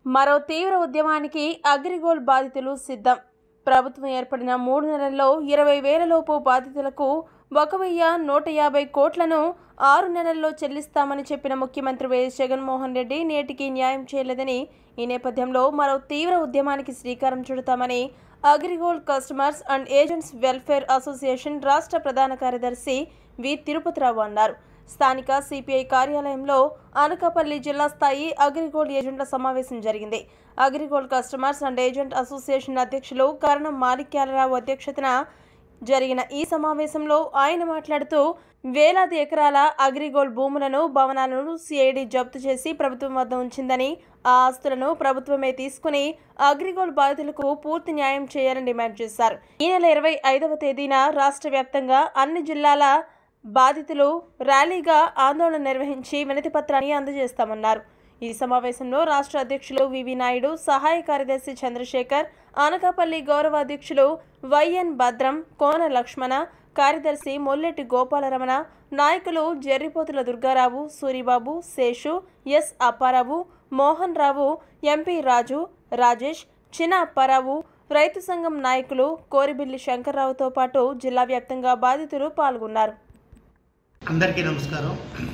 మరో తీవ్ర ఉద్యమానికి అగ్రిగోల్డ్ బాధితులు సిద్ధం ప్రభుత్వం ఏర్పడిన మూడు నెలల్లో ఇరవై వేల లోపు బాధితులకు ఒక వెయ్యి నూట యాభై కోట్లను ఆరు నెలల్లో చెల్లిస్తామని చెప్పిన ముఖ్యమంత్రి వైఎస్ జగన్మోహన్ రెడ్డి నేటికి న్యాయం చేయలేదని ఈ నేపథ్యంలో మరో తీవ్ర ఉద్యమానికి శ్రీకారం చుడతామని AgriGold customers and agents welfare association రాష్ట్ర ప్రధాన కార్యదర్శి వి తిరుపతిరావు అన్నారు స్థానిక సిపిఐ కార్యాలయంలో అనకాపల్లి జిల్లా స్థాయి అగ్రిగోల్డ్ ఏజెంట్ల సమావేశం జరిగింది AgriGold customers and agent association అధ్యక్షులు కరణం మాణిక్యాలరావు అధ్యక్షతన జరిగిన ఈ సమావేశంలో ఆయన మాట్లాడుతూ వేలాది ఎకరాల అగ్రిగోల్డ్ భూములను భవనాలను సిఐడి జప్తు చేసి ప్రభుత్వం వద్ద ఉంచిందని ఆ ఆస్తులను ప్రభుత్వమే తీసుకుని అగ్రిగోల్డ్ బాధితులకు పూర్తి న్యాయం చేయాలని డిమాండ్ చేశారు ఈ నెల ఇరవై ఐదవ తేదీన రాష్ట్ర వ్యాప్తంగా అన్ని జిల్లాల బాధితులు ర్యాలీగా ఆందోళన నిర్వహించి వినతి పత్రాన్ని అందజేస్తామన్నారు ఈ సమావేశంలో రాష్ట్ర అధ్యక్షులు వివి నాయుడు సహాయ కార్యదర్శి చంద్రశేఖర్ అనకాపల్లి గౌరవ అధ్యక్షులు వైఎన్ భద్రం కోన లక్ష్మణ కార్యదర్శి మొల్లెట్టి గోపాలరమణ నాయకులు జెర్రిపోతుల దుర్గారావు సూరిబాబు శేషు ఎస్ అప్పారావు మోహన్ రావు ఎంపీ రాజు రాజేష్ చిన అప్పారావు రైతు సంఘం నాయకులు కోరిబిల్లి శంకర్రావుతో పాటు జిల్లా వ్యాప్తంగా బాధితులు పాల్గొన్నారు అందరికీ నమస్కారం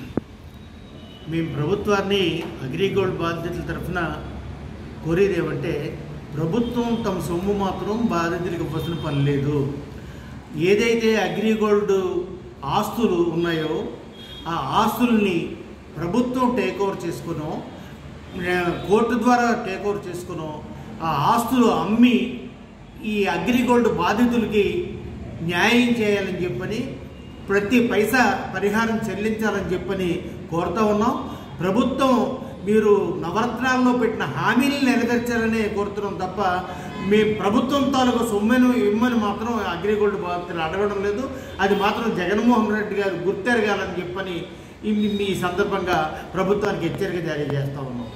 మేము ప్రభుత్వాన్ని అగ్రిగోల్డ్ బాధితుల తరఫున కోరేది ఏమంటే ప్రభుత్వం తమ సొమ్ము మాత్రం బాధితులకు ఇవ్వాల్సిన పని లేదు ఏదైతే అగ్రిగోల్డ్ ఆస్తులు ఉన్నాయో ఆ ఆస్తుల్ని ప్రభుత్వం టేక్ ఓవర్ చేసుకునో ఆ, కోర్టు ద్వారా టేక్ ఓవర్ చేసుకునో ఆ ఆస్తులు అమ్మి ఈ అగ్రిగోల్డ్ బాధితులకి న్యాయం చేయాలని చెప్పని ప్రతి పైసా పరిహారం చెల్లించాలని చెప్పని కోరుతా ఉన్నాం ప్రభుత్వం మీరు నవరత్నాల్లో పెట్టిన హామీలు నెరవేర్చాలని కోరుతున్నాం తప్ప మీ ప్రభుత్వం తాలూకు సొమ్మెను ఇమ్మని మాత్రం అగ్రిగోల్డ్ బాధితులు అడగడం లేదు అది మాత్రం జగన్మోహన్ రెడ్డి గారు గుర్తెరగాలని చెప్పని ఈ మీ సందర్భంగా ప్రభుత్వానికి హెచ్చరిక జారీ చేస్తా ఉన్నాం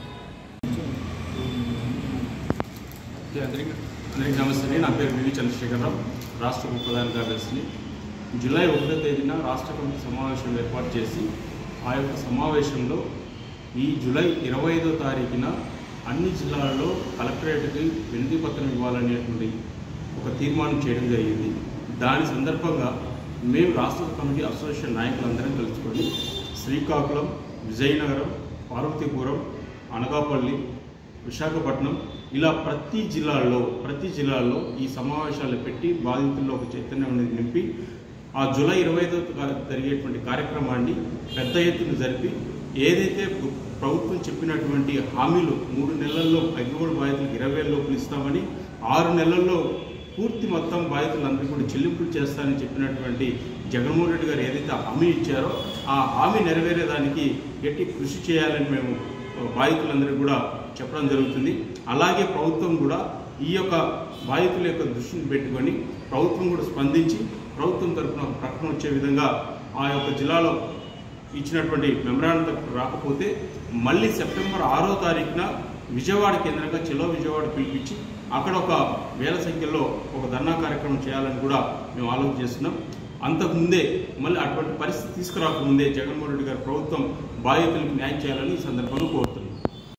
ఓకే, అందరికీ అందరికీ నమస్తే నా పేరు వివి చంద్రశేఖరరావు రాష్ట్ర ఉప ప్రధాన కార్యదర్శిని జూలై ఒకటో తేదీన రాష్ట్ర కమిటీ సమావేశం ఏర్పాటు చేసి ఆ యొక్క సమావేశంలో ఈ జూలై ఇరవై ఐదో తారీఖున అన్ని జిల్లాలలో కలెక్టరేట్కి వినతి పత్రం ఇవ్వాలనేటువంటి ఒక తీర్మానం చేయడం జరిగింది దాని సందర్భంగా మేము రాష్ట్ర కమిటీ అసోసియేషన్ నాయకులందరం కలుసుకొని శ్రీకాకుళం విజయనగరం పార్వతీపురం అనకాపల్లి విశాఖపట్నం ఇలా ప్రతి జిల్లాల్లో ప్రతి జిల్లాల్లో ఈ సమావేశాలు పెట్టి బాధితుల్లో ఒక చైతన్యం అనేది నింపి ఆ జూలై ఇరవై ఐదో జరిగేటువంటి కార్యక్రమాన్ని పెద్ద ఎత్తున జరిపి ఏదైతే ప్ర- ప్రభుత్వం చెప్పినటువంటి హామీలు మూడు నెలల్లో అగ్రిగోల్డ్ బాధితులకు ఇరవై వేల లోపల ఇస్తామని ఆరు నెలల్లో పూర్తి మొత్తం బాధితులందరికీ కూడా చెల్లింపులు చేస్తానని చెప్పినటువంటి జగన్మోహన్ రెడ్డి గారు ఏదైతే హామీ ఇచ్చారో ఆ హామీ నెరవేరేదానికి గట్టి కృషి చేయాలని మేము బాధితులందరికీ కూడా చెప్పడం జరుగుతుంది అలాగే ప్రభుత్వం కూడా ఈ యొక్క బాధితుల యొక్క దృష్టిని పెట్టుకొని ప్రభుత్వం కూడా స్పందించి ప్రభుత్వం తరఫున ఒక ప్రకటన వచ్చే విధంగా ఆ యొక్క జిల్లాలో ఇచ్చినటువంటి మెమరాండం రాకపోతే మళ్ళీ సెప్టెంబర్ ఆరో తారీఖున విజయవాడ కేంద్రంగా చెలో విజయవాడ పిలిపించి అక్కడ ఒక వేల సంఖ్యలో ఒక ధర్నా కార్యక్రమం చేయాలని కూడా మేము ఆలోచన చేస్తున్నాం అంతకుముందే మళ్ళీ అటువంటి పరిస్థితి తీసుకురాకముందే జగన్మోహన్ రెడ్డి గారి ప్రభుత్వం బాధితులకు న్యాయం చేయాలని ఈ సందర్భంగా కోరుతున్నాం